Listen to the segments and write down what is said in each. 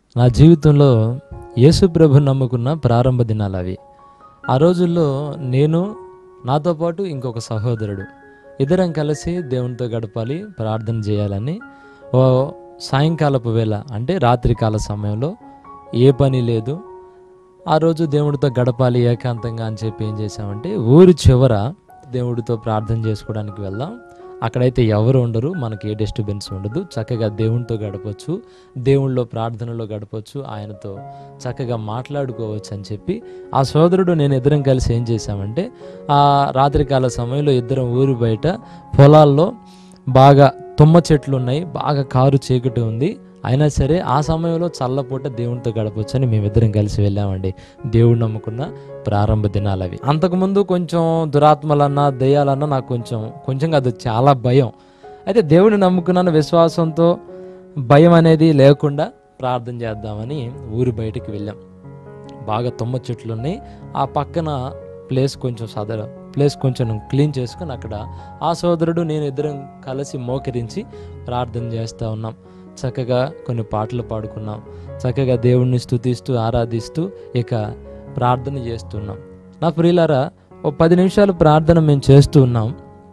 నా జీవితంలో యేసు ప్రభు నమ్ముకున్న ప్రారంభ దినాలు అవి ఆ రోజుల్లో నేను నాతో పాటు ఇంకొక సహోదరుడు ఇద్దరం కలిసి దేవునితో గడపాలి ప్రార్థన చేయాలని ఓ సాయంకాలపు వేళ అంటే రాత్రికాల సమయంలో ఏ పని లేదు ఆ రోజు దేవుడితో గడపాలి ఏకాంతంగా అని చెప్పి ఏం చేసామంటే ఊరి చివర దేవుడితో ప్రార్థన చేసుకోవడానికి వెళ్దాం అక్కడైతే ఎవరు ఉండరు మనకి ఏ డిస్టర్బెన్స్ ఉండదు చక్కగా దేవునితో గడపచ్చు దేవుళ్ళలో ప్రార్థనలో గడపచ్చు ఆయనతో చక్కగా మాట్లాడుకోవచ్చు అని చెప్పి ఆ సోదరుడు నేను ఇద్దరం కలిసి ఏం చేశామంటే ఆ రాత్రికాల సమయంలో ఇద్దరం ఊరి బయట పొలాల్లో బాగా తుమ్మ చెట్లు ఉన్నాయి బాగా కారు చీకటి ఉంది అయినా సరే ఆ సమయంలో చల్లపూట దేవునితో గడపచ్చు అని మేమిద్దరం కలిసి వెళ్ళామండి దేవుడు నమ్ముకున్న ప్రారంభ దినాలు అవి అంతకుముందు కొంచెం దురాత్మలన్నా దయ్యాలన్నా నాకు కొంచెం కొంచెం కాదు చాలా భయం అయితే దేవుడిని నమ్ముకున్నాను విశ్వాసంతో భయం అనేది లేకుండా ప్రార్థన చేద్దామని ఊరి బయటికి వెళ్ళాం బాగా తుమ్మ చెట్లు ఉన్నాయి ఆ పక్కన ప్లేస్ కొంచెం సదర ప్లేస్ కొంచెం క్లీన్ చేసుకుని అక్కడ ఆ సోదరుడు నేను ఇద్దరం కలిసి మోకరించి ప్రార్థన చేస్తూ ఉన్నాం చక్కగా కొన్ని పాటలు పాడుకున్నాం చక్కగా దేవుణ్ణి స్తుతిస్తూ ఆరాధిస్తూ ఇక ప్రార్థన చేస్తున్నాం నా ప్రియులారా ఓ పది నిమిషాలు ప్రార్థన మేము చేస్తూ ఉన్నాం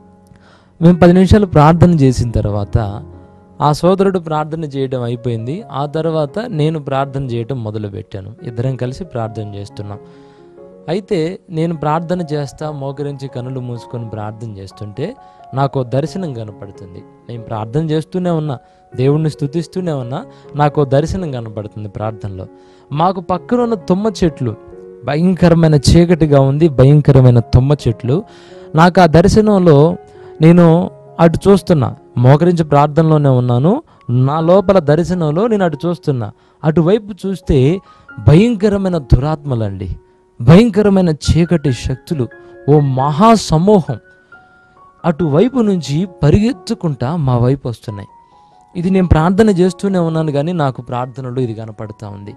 మేము పది నిమిషాలు ప్రార్థన చేసిన తర్వాత ఆ సోదరుడు ప్రార్థన చేయడం అయిపోయింది ఆ తర్వాత నేను ప్రార్థన చేయడం మొదలుపెట్టాను ఇద్దరం కలిసి ప్రార్థన చేస్తున్నాం అయితే నేను ప్రార్థన చేస్తా మోకరించి కనులు మూసుకొని ప్రార్థన చేస్తుంటే నాకు ఓ దర్శనం కనపడుతుంది నేను ప్రార్థన చేస్తూనే ఉన్నా దేవుణ్ణి స్తుతిస్తూనే ఉన్నా నాకు ఓ దర్శనం కనపడుతుంది ప్రార్థనలో మాకు పక్కన ఉన్న తుమ్మ చెట్లు భయంకరమైన చీకటిగా ఉంది భయంకరమైన తుమ్మ చెట్లు నాకు ఆ దర్శనంలో నేను అటు చూస్తున్నా మోకరించి ప్రార్థనలోనే ఉన్నాను నా లోపల దర్శనంలో నేను అటు చూస్తున్నా అటువైపు చూస్తే భయంకరమైన దురాత్మలండి భయంకరమైన చీకటి శక్తులు ఓ మహా సమూహం అటువైపు నుంచి పరిగెత్తుకుంటా మా వైపు వస్తున్నాయి ఇది నేను ప్రార్థన చేస్తూనే ఉన్నాను కానీ నాకు ప్రార్థనలో ఇది కనపడతా ఉంది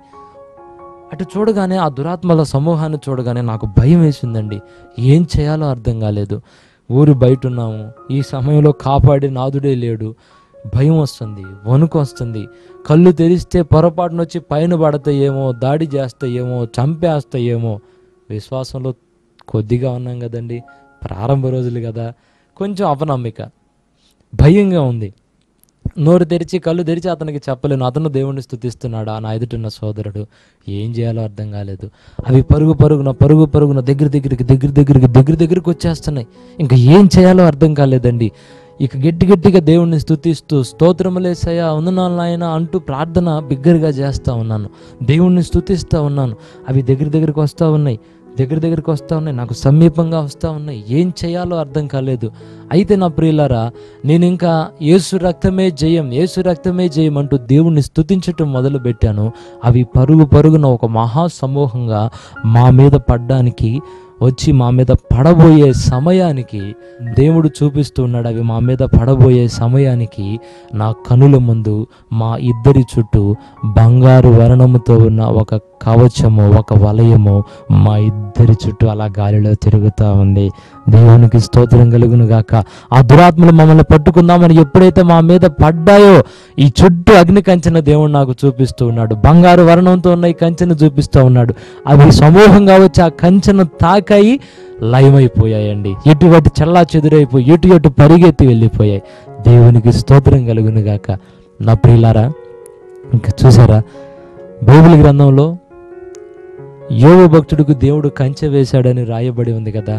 అటు చూడగానే ఆ దురాత్మల సమూహాన్ని చూడగానే నాకు భయం వేసిందండి ఏం చేయాలో అర్థం కాలేదు ఊరు బయట ఉన్నాము ఈ సమయంలో కాపాడే నాదుడే లేడు భయం వస్తుంది వణుకు వస్తుంది కళ్ళు తెరిస్తే పొరపాటున వచ్చి పైన పడతాయేమో దాడి చేస్తాయేమో చంపేస్తాయేమో విశ్వాసంలో కొద్దిగా ఉన్నాం కదండి ప్రారంభ రోజులు కదా కొంచెం అపనమ్మిక భయంగా ఉంది నోరు తెరిచి కళ్ళు తెరిచి అతనికి చెప్పలేను అతను దేవుణ్ణి స్థుతిస్తున్నాడు ఆ నా ఎదుటిన్న సోదరుడు ఏం చేయాలో అర్థం కాలేదు అవి పరుగు పరుగున పరుగు పరుగున దగ్గర దగ్గరికి దగ్గర దగ్గరికి దగ్గర దగ్గరికి వచ్చేస్తున్నాయి ఇంకా ఏం చేయాలో అర్థం కాలేదండి ఇక గట్టి గట్టిగా దేవుణ్ణి స్థుతిస్తూ స్తోత్రములేసయ్యా వందనాలు నాయన అంటూ ప్రార్థన బిగ్గరగా చేస్తూ ఉన్నాను దేవుణ్ణి స్థుతిస్తూ ఉన్నాను అవి దగ్గర దగ్గరికి వస్తూ ఉన్నాయి దగ్గర దగ్గరికి వస్తూ ఉన్నాయి నాకు సమీపంగా వస్తూ ఉన్నాయి ఏం చేయాలో అర్థం కాలేదు అయితే నా ప్రియులారా నేను ఇంకా యేసు రక్తమే జయం యేసు రక్తమే జయం అంటూ దేవుణ్ణి స్తుతించటం మొదలు పెట్టాను అవి పరుగు పరుగున ఒక మహా సమూహంగా మా మీద పడ్డానికి వచ్చి మా మీద పడబోయే సమయానికి దేవుడు చూపిస్తూ ఉన్నాడు అవి మా మీద పడబోయే సమయానికి నా కనుల ముందు మా ఇద్దరి చుట్టూ బంగారు వర్ణముతో ఉన్న ఒక కవచము ఒక వలయము మా ఇద్దరి చుట్టూ అలా గాలిలో తిరుగుతూ ఉంది దేవునికి స్తోత్రం కలుగును గాక ఆ దురాత్మలు మమ్మల్ని పట్టుకుందామని ఎప్పుడైతే మా మీద పడ్డాయో ఈ చుట్టూ అగ్ని కంచెను దేవుడు నాకు చూపిస్తూ ఉన్నాడు బంగారు వర్ణంతో ఉన్న ఈ కంచెను చూపిస్తూ ఉన్నాడు అవి సమూహంగా వచ్చి ఆ కంచెను తాకాయి లయమైపోయాయండి ఎటువంటి చల్లా చెదురైపోయి ఎటు ఎటు పరిగెత్తి వెళ్ళిపోయాయి దేవునికి స్తోత్రం కలుగును గాక నా ప్రియులారా ఇంకా చూసారా బైబిల్ గ్రంథంలో యోగ భక్తుడికి దేవుడు కంచె వేశాడని రాయబడి ఉంది కదా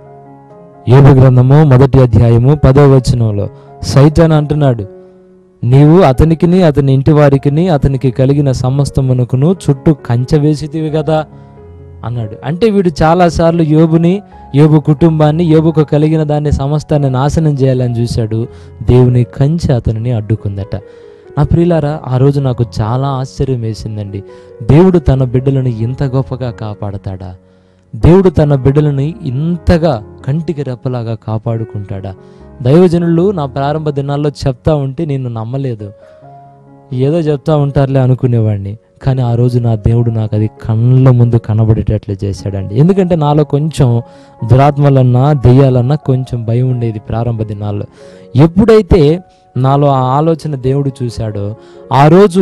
యోగ గ్రంథము మొదటి అధ్యాయము పదో వచనంలో సైతాన్ అంటున్నాడు నీవు అతనికిని అతని ఇంటి వారికిని అతనికి కలిగిన సమస్తమునకును చుట్టూ కంచె వేసితివి కదా అన్నాడు అంటే వీడు చాలాసార్లు యోబుని యోబు కుటుంబాన్ని యోబుకు కలిగిన దాన్ని సమస్తాన్ని నాశనం చేయాలని చూశాడు దేవుని కంచె అతనిని అడ్డుకుందట నా ప్రియులారా ఆ రోజు నాకు చాలా ఆశ్చర్యం వేసిందండి దేవుడు తన బిడ్డలను ఇంత గొప్పగా కాపాడతాడా దేవుడు తన బిడ్డలను ఇంతగా కంటికి రెప్పలాగా కాపాడుకుంటాడా దైవజనులు నా ప్రారంభ దినాల్లో చెప్తా ఉంటే నేను నమ్మలేదు ఏదో చెప్తా ఉంటారులే అనుకునేవాడిని కానీ ఆ రోజు నా దేవుడు నాకు అది కళ్ళ ముందు కనబడేటట్లు చేశాడండి ఎందుకంటే నాలో కొంచెం దురాత్మలన్నా దెయ్యాలన్నా కొంచెం భయం ఉండేది ప్రారంభ దినాల్లో ఎప్పుడైతే నాలో ఆ ఆలోచన దేవుడు చూశాడో ఆ రోజు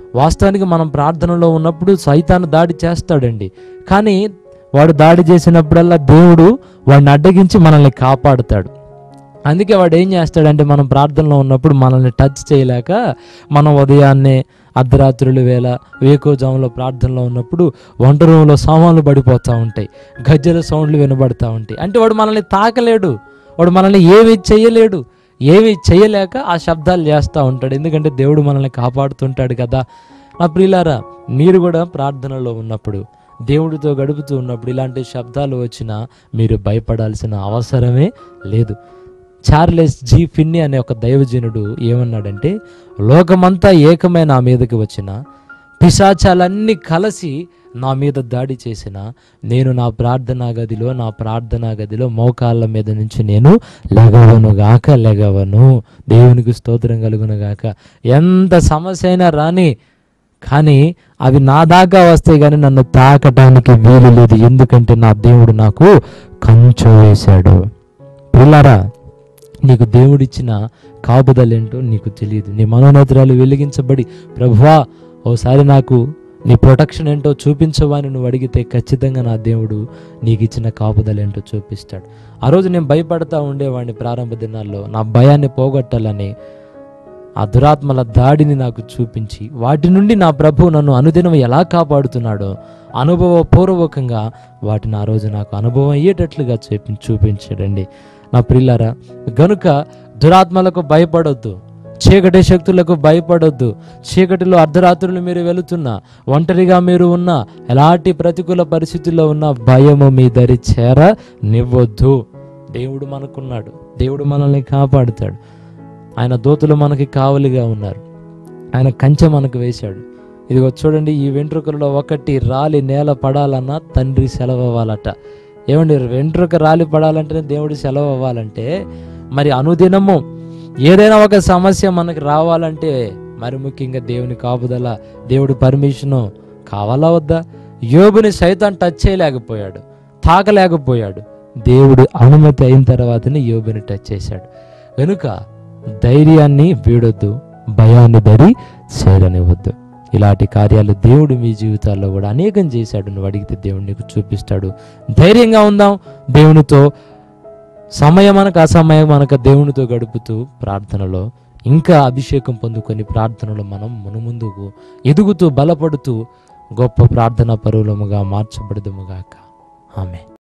వాస్తవానికి మనం ప్రార్థనలో ఉన్నప్పుడు సైతాను దాడి చేస్తాడండి కానీ వాడు దాడి చేసినప్పుడల్లా దేవుడు వాడిని అడ్డగించి మనల్ని కాపాడుతాడు అందుకే వాడు ఏం చేస్తాడంటే మనం ప్రార్థనలో ఉన్నప్పుడు మనల్ని టచ్ చేయలేక మనం ఉదయాన్నే అర్ధరాత్రుల వేళ వేకోజాములో ప్రార్థనలో ఉన్నప్పుడు వంట రూమ్లో సామాన్లు పడిపోతూ ఉంటాయి గజ్జల సౌండ్లు వినబడతా ఉంటాయి అంటే వాడు మనల్ని తాకలేడు వాడు మనల్ని ఏమి చేయలేడు ఏమి చేయలేక ఆ శబ్దాలు చేస్తూ ఉంటాడు ఎందుకంటే దేవుడు మనల్ని కాపాడుతుంటాడు కదా నా ప్రియులారా మీరు కూడా ప్రార్థనలో ఉన్నప్పుడు దేవుడితో గడుపుతూ ఉన్నప్పుడు ఇలాంటి శబ్దాలు వచ్చినా మీరు భయపడాల్సిన అవసరమే లేదు చార్లెస్ జీ ఫిన్ని అనే ఒక దైవజనుడు ఏమన్నాడంటే లోకమంతా ఏకమై నా మీదకి వచ్చిన పిశాచాలన్నీ కలిసి నా మీద దాడి చేసిన నేను నా ప్రార్థనా గదిలో నా ప్రార్థనా గదిలో మోకాళ్ళ మీద నుంచి నేను లెగవను గాక లెగవను దేవునికి స్తోత్రం కలుగును గాక ఎంత సమస్య అయినా రాని కానీ అవి నా దాకా వస్తాయి కానీ నన్ను తాకటానికి వీలు లేదు ఎందుకంటే నా దేవుడు నాకు కంచు వేశాడు పిల్లరా నీకు దేవుడిచ్చిన కాపుదలేంటో నీకు తెలియదు నీ మనోనేత్రాలు వెలిగించబడి ప్రభువా ఓసారి నాకు నీ ప్రొటెక్షన్ ఏంటో చూపించవని నువ్వు అడిగితే ఖచ్చితంగా నా దేవుడు నీకు ఇచ్చిన కాపుదలేంటో చూపిస్తాడు ఆ రోజు నేను భయపడతా ఉండేవాడిని ప్రారంభ దినాల్లో నా భయాన్ని పోగొట్టాలని ఆ దురాత్మల దాడిని నాకు చూపించి వాటి నుండి నా ప్రభు నన్ను అనుదినం ఎలా కాపాడుతున్నాడో అనుభవపూర్వకంగా వాటిని ఆ రోజు నాకు అనుభవం అయ్యేటట్లుగా చూపి చూపించాడండి నా ప్రిల్లారా గనుక దురాత్మలకు భయపడొద్దు చీకటి శక్తులకు భయపడొద్దు చీకటిలో అర్ధరాత్రులు మీరు వెళుతున్నా ఒంటరిగా మీరు ఉన్నా ఎలాంటి ప్రతికూల పరిస్థితుల్లో ఉన్న భయము మీ దరి చేర నివ్వొద్దు దేవుడు మనకున్నాడు దేవుడు మనల్ని కాపాడుతాడు ఆయన దోతులు మనకి కావలిగా ఉన్నారు ఆయన కంచె మనకు వేశాడు ఇదిగో చూడండి ఈ వెంట్రుకలలో ఒకటి రాలి నేల పడాలన్నా తండ్రి సెలవు అవ్వాలట ఏమండి వెంట్రుక రాలి పడాలంటే దేవుడి సెలవు అవ్వాలంటే మరి అనుదినము ఏదైనా ఒక సమస్య మనకి రావాలంటే మరి ముఖ్యంగా దేవుని కాపుదల దేవుడి పర్మిషను కావాలా వద్దా యోబుని సైతం టచ్ చేయలేకపోయాడు తాకలేకపోయాడు దేవుడు అనుమతి అయిన తర్వాతనే యోబుని టచ్ చేశాడు కనుక ధైర్యాన్ని వీడొద్దు భయాన్ని దరి చేరనివ్వద్దు ఇలాంటి కార్యాలు దేవుడు మీ జీవితాల్లో కూడా అనేకం చేశాడు నువ్వు అడిగితే దేవుడు నీకు చూపిస్తాడు ధైర్యంగా ఉందాం దేవునితో సమయం అనక అసమయం అనక దేవునితో గడుపుతూ ప్రార్థనలో ఇంకా అభిషేకం పొందుకొని ప్రార్థనలో మనం మునుముందుకు ఎదుగుతూ బలపడుతూ గొప్ప ప్రార్థన పరువులముగా మార్చబడదుముగాక ఆమె